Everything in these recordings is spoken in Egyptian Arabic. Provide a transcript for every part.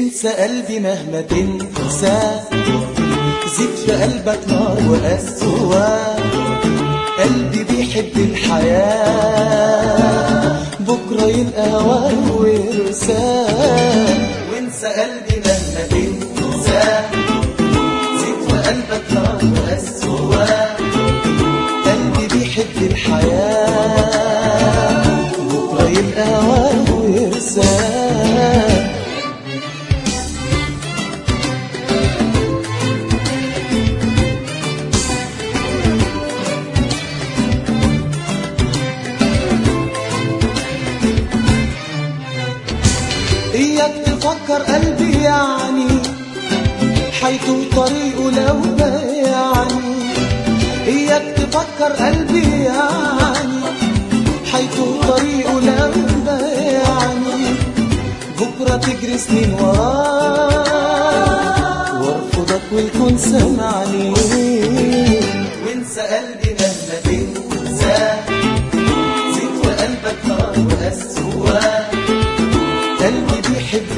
انسى قلبي مهما تنسى زيد في قلبك نار وقسوة قلبي بيحب الحياة بكرة يلقى هواه ويرساه وانسى قلبي مهما تنسى زيد في قلبك نار وقسوة قلبي بيحب الحياة بكرة يلقى هواه ويرساه إياك تفكر قلبي يعني حيث طريقه لو يعني إياك تفكر قلبي يعني حيث طريقه لو يعني بكرة تجري سنين وراه وارفضك والكون سمعني وانسى قلبي مهما تنسى زيد في قلبك نار وقسوة قلبي بيحب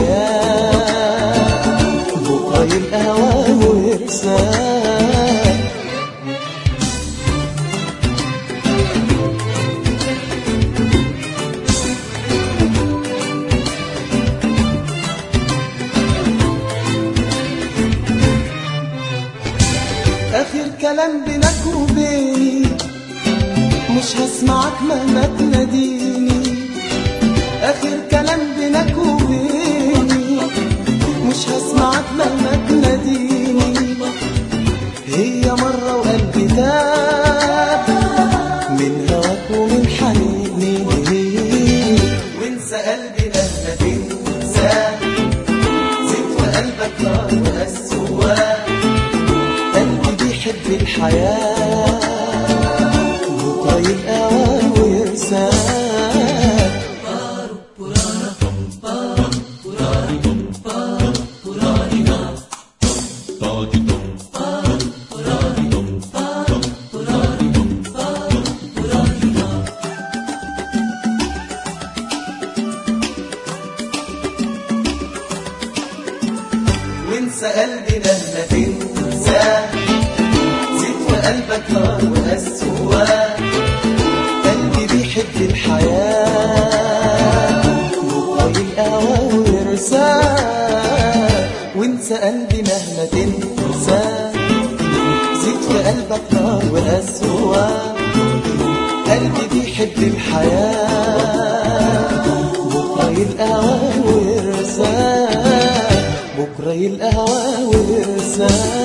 الحياة بكرة يبقى هواه ويرساه آخر كلام بينك وبيني مش هسمعك مهما تناديني آخر كلام بينك وبيني مش هسمعك مهما تناديني هي مرة وقلبي تاب من هواك ومن حنيني وانسى قلبي مهما تنسى زيد في قلبك نار وقسوة قلبي بيحب الحياة بكرة يبقى هواه ويرساه وانسى قلبي مهما تنسى زيد في قلبك نار وقسوة قلبي بيحب الحياة بكرة يلقى هواه ويرساه وانسى قلبي مهما تنسى زيد في قلبك نار وقسوة قلبي بيحب الحياة بكرة يلقى هواه ويرساه بكرة يلقى هواه ويرساه